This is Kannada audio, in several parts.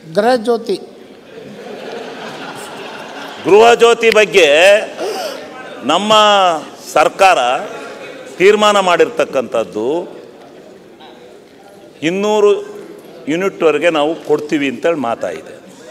ಗೃಹ ಜ್ಯೋತಿ ಗೃಹ ಜ್ಯೋತಿ ಬಗ್ಗೆ ನಮ್ಮ ಸರ್ಕಾರ ತೀರ್ಮಾನ ಮಾಡಿರ್ತಕ್ಕಂಥದ್ದು ಇನ್ನೂರು ಯೂನಿಟ್ವರೆಗೆ ನಾವು ಕೊಡ್ತೀವಿ ಅಂತೇಳಿ ಮಾತಾಯಿದೆ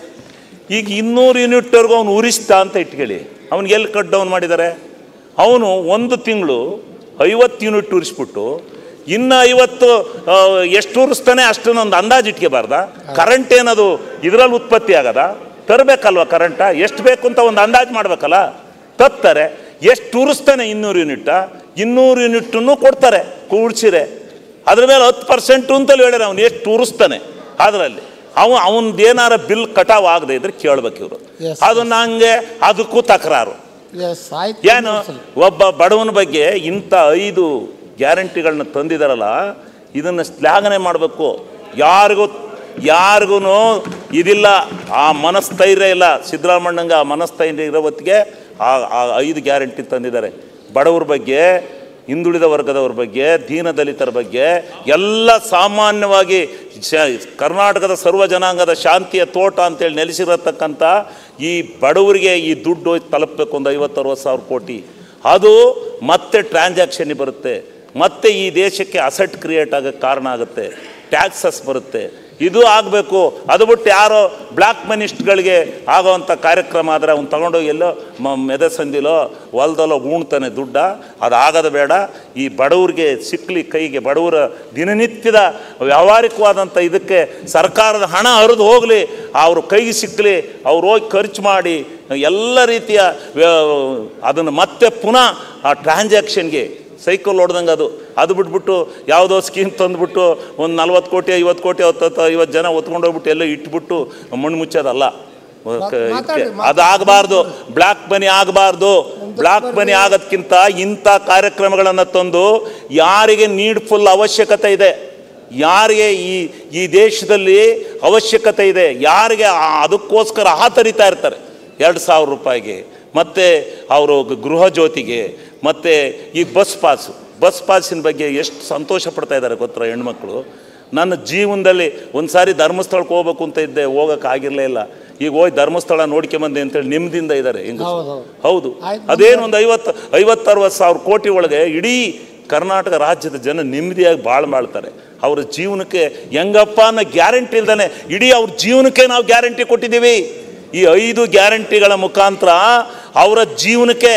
ಈಗ ಇನ್ನೂರು ಯೂನಿಟ್ವರೆಗೂ ಅವನು ಉರಿಸ್ದ ಅಂತ ಇಟ್ಕೊಳ್ಳಿ ಅವ್ನಿಗೆ ಎಲ್ಲಿ ಕಟ್ ಡೌನ್ ಮಾಡಿದ್ದಾರೆ ಅವನು ಒಂದು ತಿಂಗಳು ಐವತ್ತು ಯೂನಿಟ್ ಉರಿಸ್ಬಿಟ್ಟು ಇನ್ನು ಐವತ್ತು ಆ, ಎಷ್ಟು ಉರಿಸ್ತಾನೆ ಅಷ್ಟನ್ನೊಂದು ಅಂದಾಜು ಇಟ್ಕೋಬಾರ್ದ ಕರೆಂಟ್ ಏನದು ಇದರಲ್ಲಿ ಉತ್ಪತ್ತಿ ಆಗದ ತರಬೇಕಲ್ವ ಕರೆಂಟ ಎಷ್ಟು ಬೇಕು ಅಂತ ಒಂದು ಅಂದಾಜು ಮಾಡಬೇಕಲ್ಲ ತತ್ತಾರೆ ಎಷ್ಟು ಉರಿಸ್ತಾನೆ ಇನ್ನೂರು ಯೂನಿಟ ಇನ್ನೂರು ಯೂನಿಟನ್ನು ಕೊಡ್ತಾರೆ ಕೂಡ್ಸಿರೆ ಅದ್ರ ಮೇಲೆ ಹತ್ತು ಪರ್ಸೆಂಟು ಅಂತಲೇ ಹೇಳ್ಯಾರ ಅವ್ನು ಎಷ್ಟು ಉರಿಸ್ತಾನೆ ಅದರಲ್ಲಿ ಅವ ಅವನದು ಏನಾರ ಬಿಲ್ ಕಟಾವ್ ಆಗದೆ ಇದ್ರೆ ಕೇಳ್ಬೇಕು ಇವರು Yes, ಅದು ನಂಗೆ ಅದಕ್ಕೂ ತಕರಾರು ಎಸ್ ಆಯ್ತು ಏನು ಒಬ್ಬ ಬಡವನ ಬಗ್ಗೆ ಇಂಥ ಐದು ಗ್ಯಾರಂಟಿಗಳನ್ನ ತಂದಿದಾರಲ್ಲ ಇದನ್ನು ಶ್ಲಾಘನೆ ಮಾಡಬೇಕು ಯಾರಿಗೂ ಯಾರಿಗೂ ಇದಿಲ್ಲ ಆ ಮನಸ್ಥೈರ್ಯ ಇಲ್ಲ ಸಿದ್ದರಾಮಣ್ಣಂಗೆ ಆ ಮನಸ್ಥೈರ್ಯ ಇರೋ ಹೊತ್ತಿಗೆ ಆ ಆ ಐದು ಗ್ಯಾರಂಟಿ ತಂದಿದ್ದಾರೆ ಬಡವ್ರ ಬಗ್ಗೆ ಹಿಂದುಳಿದ ವರ್ಗದವ್ರ ಬಗ್ಗೆ ದೀನ ದಲಿತರ ಬಗ್ಗೆ ಎಲ್ಲ ಸಾಮಾನ್ಯವಾಗಿ ಶ ಕರ್ನಾಟಕದ ಸರ್ವ ಜನಾಂಗದ ಶಾಂತಿಯ ತೋಟ ಅಂತೇಳಿ ನೆಲೆಸಿರತಕ್ಕಂಥ ಈ ಬಡವರಿಗೆ ಈ ದುಡ್ಡು ಹೋಗಿ ತಲುಪಬೇಕು ಒಂದು ಐವತ್ತು ಅರವತ್ತು ಸಾವಿರ ಕೋಟಿ ಅದು ಮತ್ತೆ ಟ್ರಾನ್ಸಾಕ್ಷನ್ ಬರುತ್ತೆ ಮತ್ತೆ ಈ ದೇಶಕ್ಕೆ ಅಸೆಟ್ ಕ್ರಿಯೇಟ್ ಆಗೋಕ್ಕೆ ಕಾರಣ ಆಗುತ್ತೆ ಟ್ಯಾಕ್ಸಸ್ ಬರುತ್ತೆ ಇದು ಆಗಬೇಕು ಅದು ಬಿಟ್ಟು ಯಾರೋ ಬ್ಲ್ಯಾಕ್ ಮನಿಸ್ಟ್ಗಳಿಗೆ ಆಗೋವಂಥ ಕಾರ್ಯಕ್ರಮ ಆದರೆ ಅವ್ನು ತಗೊಂಡೋಗಿ ಎಲ್ಲೋ ಮ ಮೆದಸಂದಿಲೋ ಹೊಲ್ದಲ್ಲೋ ಉಣ್ತಾನೆ ದುಡ್ಡ ಅದು ಆಗೋದು ಬೇಡ ಈ ಬಡವ್ರಿಗೆ ಸಿಕ್ಕಲಿ ಕೈಗೆ ಬಡವರ ದಿನನಿತ್ಯದ ವ್ಯಾವಹಾರಿಕವಾದಂಥ ಇದಕ್ಕೆ ಸರ್ಕಾರದ ಹಣ ಹರಿದು ಹೋಗಲಿ ಅವ್ರ ಕೈಗೆ ಸಿಕ್ಕಲಿ ಅವ್ರು ಹೋಗಿ ಖರ್ಚು ಮಾಡಿ ಎಲ್ಲ ರೀತಿಯ ಅದನ್ನು ಮತ್ತೆ ಪುನಃ ಆ ಟ್ರಾನ್ಸಾಕ್ಷನ್ಗೆ ಸೈಕಲ್ ಹೊಡ್ದಂಗೆ ಅದು ಅದು ಬಿಟ್ಬಿಟ್ಟು ಯಾವುದೋ ಸ್ಕೀಮ್ ತಂದುಬಿಟ್ಟು ಒಂದು ನಲ್ವತ್ತು ಕೋಟಿ ಐವತ್ತು ಕೋಟಿ ಹತ್ತು ಐವತ್ತು ಜನ ಹೊತ್ಕೊಂಡು ಹೋಗ್ಬಿಟ್ಟು ಎಲ್ಲ ಇಟ್ಬಿಟ್ಟು ಮಣ್ಣು ಮುಚ್ಚೋದಲ್ಲ ಮಾತಾಡಿ, ಅದು ಆಗಬಾರ್ದು ಬ್ಲ್ಯಾಕ್ ಮನಿ ಆಗಬಾರ್ದು ಬ್ಲ್ಯಾಕ್ ಮನಿ ಆಗೋದ್ಕಿಂತ ಇಂಥ ಕಾರ್ಯಕ್ರಮಗಳನ್ನು ತಂದು ಯಾರಿಗೆ ನೀಡ್ಫುಲ್ ಅವಶ್ಯಕತೆ ಇದೆ ಯಾರಿಗೆ ಈ ಈ ದೇಶದಲ್ಲಿ ಅವಶ್ಯಕತೆ ಇದೆ ಯಾರಿಗೆ ಆ- ಅದಕ್ಕೋಸ್ಕರ ಹಾತರಿತಾ ಇರ್ತಾರೆ ಎರಡು ಸಾವಿರ ರೂಪಾಯಿಗೆ ಮತ್ತು ಅವರು ಗೃಹ ಜ್ಯೋತಿಗೆ ಮತ್ತು ಈ ಬಸ್ ಪಾಸು ಬಸ್ ಪಾಸಿನ ಬಗ್ಗೆ ಎಷ್ಟು ಸಂತೋಷ ಪಡ್ತಾ ಇದ್ದಾರೆ ಗೊತ್ತಾ ಹೆಣ್ಮಕ್ಳು ನನ್ನ ಜೀವನದಲ್ಲಿ ಒಂದು ಸಾರಿ ಧರ್ಮಸ್ಥಳಕ್ಕೆ ಹೋಗ್ಬೇಕು ಅಂತ ಇದ್ದೆ ಹೋಗೋಕೆ ಆಗಿರಲೇ ಇಲ್ಲ ಈಗ ಹೋಗಿ ಧರ್ಮಸ್ಥಳ ನೋಡ್ಕೊಂಬಂದೆ ಅಂತೇಳಿ ನೆಮ್ಮದಿಯಿಂದ ಇದ್ದಾರೆ ಹೆಂಗ ಹೌದು, ಹೌದು. ಹೌದು ಆಯ್ತು, ಅದೇನು ಒಂದು ಐವತ್ತು ಐವತ್ತರವತ್ತು ಸಾವಿರ ಕೋಟಿ ಒಳಗೆ ಇಡೀ ಕರ್ನಾಟಕ ರಾಜ್ಯದ ಜನ ನೆಮ್ಮದಿಯಾಗಿ ಬಾಳು ಮಾಡ್ತಾರೆ ಅವ್ರ ಜೀವನಕ್ಕೆ ಹೆಂಗಪ್ಪ ಅನ್ನೋ ಗ್ಯಾರಂಟಿ ಇಲ್ದಾನೆ ಇಡೀ ಅವ್ರ ಜೀವನಕ್ಕೆ ನಾವು ಗ್ಯಾರಂಟಿ ಕೊಟ್ಟಿದ್ದೀವಿ ಈ ಐದು ಗ್ಯಾರಂಟಿಗಳ ಮುಖಾಂತರ ಅವರ ಜೀವನಕ್ಕೆ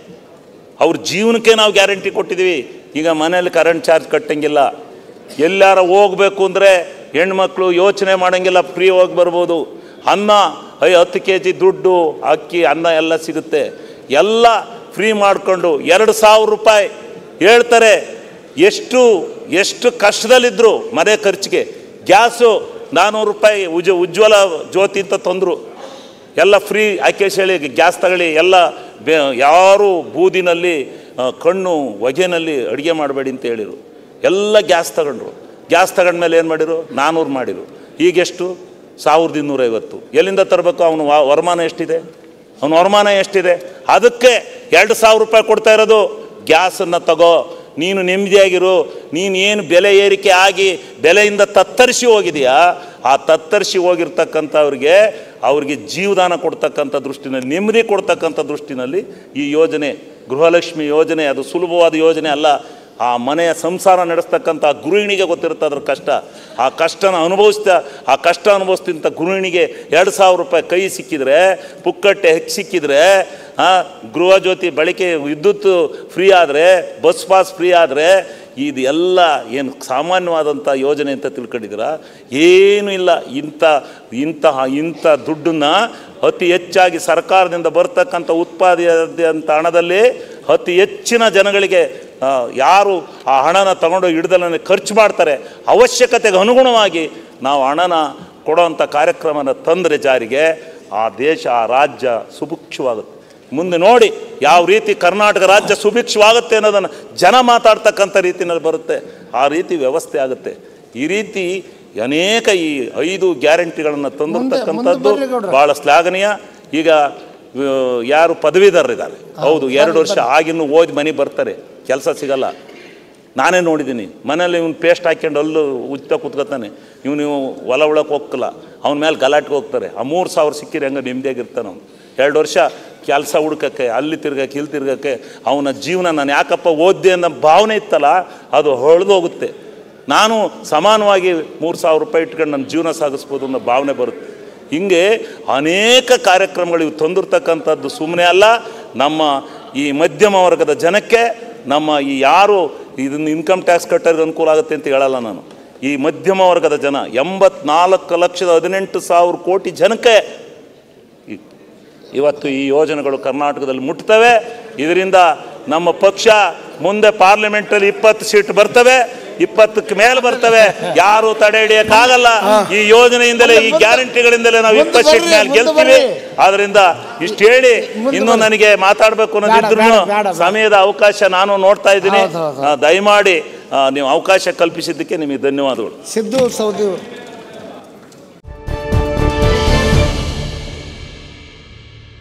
ಅವ್ರ ಜೀವನಕ್ಕೆ ನಾವು ಗ್ಯಾರಂಟಿ ಕೊಟ್ಟಿದ್ದೀವಿ ಈಗ ಮನೇಲಿ ಕರೆಂಟ್ ಚಾರ್ಜ್ ಕಟ್ಟಂಗಿಲ್ಲ ಎಲ್ಲಾರ ಹೋಗ್ಬೇಕು ಅಂದರೆ ಹೆಣ್ಮಕ್ಳು ಯೋಚನೆ ಮಾಡೋಂಗಿಲ್ಲ ಫ್ರೀ ಹೋಗಿ ಬರ್ಬೋದು ಅನ್ನ ಐ ಹತ್ತು ಕೆ ಜಿ ದುಡ್ಡು ಅಕ್ಕಿ ಅನ್ನ ಎಲ್ಲ ಸಿಗುತ್ತೆ ಎಲ್ಲ ಫ್ರೀ ಮಾಡಿಕೊಂಡು ಎರಡು ಸಾವಿರ ರೂಪಾಯಿ ಹೇಳ್ತಾರೆ ಎಷ್ಟು ಎಷ್ಟು ಕಷ್ಟದಲ್ಲಿದ್ದರು ಮನೆ ಖರ್ಚಿಗೆ ಗ್ಯಾಸು ನಾನ್ನೂರು ರೂಪಾಯಿ ಉಜ ಉಜ್ವಲ ಜ್ಯೋತಿ ಅಂತ ತಂದರು ಎಲ್ಲ ಫ್ರೀ ಆಕೇಶ್ ಹೇಳಿ ಗ್ಯಾಸ್ ತಗೊಳ್ಳಿ ಎಲ್ಲ ಬೆ ಯಾರು ಬೂದಿನಲ್ಲಿ ಆ, ಕಣ್ಣು ಹೊಗೆನಲ್ಲಿ ಅಡುಗೆ ಮಾಡಬೇಡಿ ಅಂತ ಹೇಳಿರು ಎಲ್ಲ ಗ್ಯಾಸ್ ತಗೊಂಡ್ರು ಗ್ಯಾಸ್ ತಗೊಂಡ್ಮೇಲೆ ಏನು ಮಾಡಿರು ನಾನ್ನೂರು ಮಾಡಿರು ಈಗೆಷ್ಟು ಸಾವಿರದ ಇನ್ನೂರೈವತ್ತು ಎಲ್ಲಿಂದ ತರಬೇಕು ಅವನು ವ- ವರಮಾನ ಎಷ್ಟಿದೆ ಅವನ ವರಮಾನ ಎಷ್ಟಿದೆ ಅದಕ್ಕೆ ಎರಡು ಸಾವಿರ ರೂಪಾಯಿ ಕೊಡ್ತಾ ಇರೋದು ಗ್ಯಾಸನ್ನು ತಗೋ ನೀನು ನೆಮ್ಮದಿಯಾಗಿರು ನೀನು ಏನು ಬೆಲೆ ಏರಿಕೆ ಆಗಿ ಬೆಲೆಯಿಂದ ತತ್ತರಿಸಿ ಹೋಗಿದೆಯಾ ಆ ತತ್ತರಿಸಿ ಹೋಗಿರ್ತಕ್ಕಂಥವ್ರಿಗೆ ಅವ್ರಿಗೆ ಜೀವದಾನ ಕೊಡ್ತಕ್ಕಂಥ ದೃಷ್ಟಿನಲ್ಲಿ ನೆಮ್ಮದಿ ಕೊಡ್ತಕ್ಕಂಥ ದೃಷ್ಟಿನಲ್ಲಿ ಈ ಯೋಜನೆ ಗೃಹಲಕ್ಷ್ಮಿ ಯೋಜನೆ ಅದು ಸುಲಭವಾದ ಯೋಜನೆ ಅಲ್ಲ ಆ ಮನೆಯ ಸಂಸಾರ ನಡೆಸ್ತಕ್ಕಂಥ ಗೃಹಿಣಿಗೆ ಗೊತ್ತಿರುತ್ತೆ ಅದ್ರ ಕಷ್ಟ ಆ ಕಷ್ಟನ ಅನುಭವಿಸ್ತಾ ಆ ಕಷ್ಟ ಅನುಭವಿಸ್ತಿಂತ ಗೃಹಿಣಿಗೆ ಎರಡು ಸಾವಿರ ರೂಪಾಯಿ ಕೈ ಸಿಕ್ಕಿದ್ರೆ ಪುಕ್ಕಟ್ಟೆ ಹೆಚ್ಚು ಸಿಕ್ಕಿದ್ರೆ ಆ, ಗೃಹ ಜ್ಯೋತಿ ಬಳಕೆ ವಿದ್ಯುತ್ ಫ್ರೀ ಆದರೆ ಬಸ್ ಪಾಸ್ ಫ್ರೀ ಆದರೆ ಇದು ಎಲ್ಲ ಏನು ಸಾಮಾನ್ಯವಾದಂಥ ಯೋಜನೆ ಅಂತ ತಿಳ್ಕೊಂಡಿದ್ದೀರಾ ಏನೂ ಇಲ್ಲ ಇಂಥ ಇಂತಹ ಇಂಥ ದುಡ್ಡನ್ನು ಅತಿ ಹೆಚ್ಚಾಗಿ ಸರ್ಕಾರದಿಂದ ಬರ್ತಕ್ಕಂಥ ಉತ್ಪಾದಿಸಿದಂಥ ಹಣದಲ್ಲಿ ಅತಿ ಹೆಚ್ಚಿನ ಜನಗಳಿಗೆ ಆ, ಯಾರು ಆ ಹಣನ ತಗೊಂಡೋಗಿ ಹಿಡ್ದಲನ್ನೇ ಖರ್ಚು ಮಾಡ್ತಾರೆ ಅವಶ್ಯಕತೆಗೆ ಅನುಗುಣವಾಗಿ ನಾವು ಹಣನ ಕೊಡೋವಂಥ ಕಾರ್ಯಕ್ರಮನ ತಂದರೆ ಜಾರಿಗೆ ಆ ದೇಶ ಆ ರಾಜ್ಯ ಸುಭಿಕ್ಷವಾಗುತ್ತೆ ಮುಂದೆ ನೋಡಿ ಯಾವ ರೀತಿ ಕರ್ನಾಟಕ ರಾಜ್ಯ ಸುಭಿಕ್ಷವಾಗುತ್ತೆ ಅನ್ನೋದನ್ನು ಜನ ಮಾತಾಡ್ತಕ್ಕಂಥ ರೀತಿಯಲ್ಲಿ ಬರುತ್ತೆ ಆ ರೀತಿ ವ್ಯವಸ್ಥೆ ಆಗುತ್ತೆ ಈ ರೀತಿ ಅನೇಕ ಈ ಐದು ಗ್ಯಾರಂಟಿಗಳನ್ನು ತಂದಿರ್ತಕ್ಕಂಥದ್ದು ಬರ್ರಿ ಗೌಡ್ರೆ. ಭಾಳ ಶ್ಲಾಘನೀಯ ಈಗ ಆ, ಯಾರು ಪದವೀಧರರಿದ್ದಾರೆ ಹೌದು ಎರಡು ವರ್ಷ ಆಗಿನ್ನೂ ಓದಿ ಮನೆಗೆ ಬರ್ತಾರೆ ಕೆಲಸ ಸಿಗಲ್ಲ ನಾನೇ ನೋಡಿದ್ದೀನಿ ಮನೇಲಿ ಇವ್ನು ಪೇಸ್ಟ್ ಹಾಕ್ಕೊಂಡು ಅಲ್ಲೂ ಉಜ್ತಾ ಕೂತ್ಕೊತಾನೆ ಇವ್ನು ನೀವು ಹೊಲ ಉಳಕ್ಕೆ ಹೋಗ್ತಿಲ್ಲ ಅವನ ಮೇಲೆ ಗಲಾಟೆಗೆ ಹೋಗ್ತಾರೆ ಆ ಮೂರು ಸಾವಿರ ಸಿಕ್ಕಿರಿ ಹಂಗೆ ನೆಮ್ಮದಿಯಾಗಿರ್ತಾನೆ ಅವನು ಎರಡು ವರ್ಷ ಕೆಲಸ ಹುಡ್ಕಕ್ಕೆ ಅಲ್ಲಿ ತಿರ್ಗಕ್ಕೆ ಇಲ್ಲಿ ತಿರ್ಗಕ್ಕೆ ಅವನ ಜೀವನ ನಾನು ಯಾಕಪ್ಪ ಓದ್ದೆ ಅನ್ನೋ ಭಾವನೆ ಇತ್ತಲ್ಲ ಅದು ಹೊಳೆದೋಗುತ್ತೆ ನಾನು ಸಮಾನವಾಗಿ ಮೂರು ಸಾವಿರ ರೂಪಾಯಿ ಇಟ್ಕೊಂಡು ನನ್ನ ಜೀವನ ಸಾಗಿಸ್ಬೋದು ಅನ್ನೋ ಭಾವನೆ ಬರುತ್ತೆ ಹಿಂಗೆ ಅನೇಕ ಕಾರ್ಯಕ್ರಮಗಳು ಇವು ತಂದಿರ್ತಕ್ಕಂಥದ್ದು ಸುಮ್ಮನೆ ಅಲ್ಲ ನಮ್ಮ ಈ ಮಧ್ಯಮ ವರ್ಗದ ಜನಕ್ಕೆ ನಮ್ಮ ಈ ಯಾರು ಇದನ್ನು ಇನ್ಕಮ್ ಟ್ಯಾಕ್ಸ್ ಕಟ್ಟೋರಿಗೆ ಅನುಕೂಲ ಆಗುತ್ತೆ ಅಂತ ಹೇಳಲ್ಲ ನಾನು ಈ ಮಧ್ಯಮ ವರ್ಗದ ಜನ ಎಂಬತ್ನಾಲ್ಕು ಲಕ್ಷದ ಹದಿನೆಂಟು ಸಾವಿರ ಕೋಟಿ ಜನಕ್ಕೆ ಈ- ಇವತ್ತು ಈ ಯೋಜನೆಗಳು ಕರ್ನಾಟಕದಲ್ಲಿ ಮುಟ್ತವೆ ಇದರಿಂದ ನಮ್ಮ ಪಕ್ಷ ಮುಂದೆ ಪಾರ್ಲಿಮೆಂಟಲ್ಲಿ ಇಪ್ಪತ್ತು ಸೀಟ್ ಬರ್ತವೆ ಇಪ್ಪತ್ತಕ್ಕೆ ಮೇಲೆ ಬರ್ತವೆ ಯಾರು ತಡೆ ಹಿಡಿಯಕ್ಕಾಗಲ್ಲ ಈ ಯೋಜನೆಯಿಂದಲೇ ಈ ಗ್ಯಾರಂಟಿಗಳಿಂದಲೇ ನಾವು ಮುಂದೆ ಇಪ್ಪತ್ತು ಸೀಟ್ ಬರ್ರಿ, ಮೇಲೆ ಮುಂದೆ ಗೆಲ್ತೀವಿ ಬರ್ರಿ. ಆದ್ರಿಂದ ಇಷ್ಟು ಹೇಳಿ ಮುಂದೆ ಇನ್ನು ಬರ್ರಿ. ನನಗೆ ಮಾತಾಡಬೇಕು ಅನ್ನೋದಿದ್ರು ಬೇಡ, ಬೇಡ, ಬೇಡ. ಸಮಯದ ಅವಕಾಶ ನಾನು ನೋಡ್ತಾ ಇದ್ದೀನಿ ಹೌದು, ಹೌದು. ಆ, ದಯಮಾಡಿ ಆ, ನೀವು ಅವಕಾಶ ಕಲ್ಪಿಸಿದ್ದಕ್ಕೆ ನಿಮಗೆ ಧನ್ಯವಾದಗಳು ಸಿದ್ದು ಸೌದಿ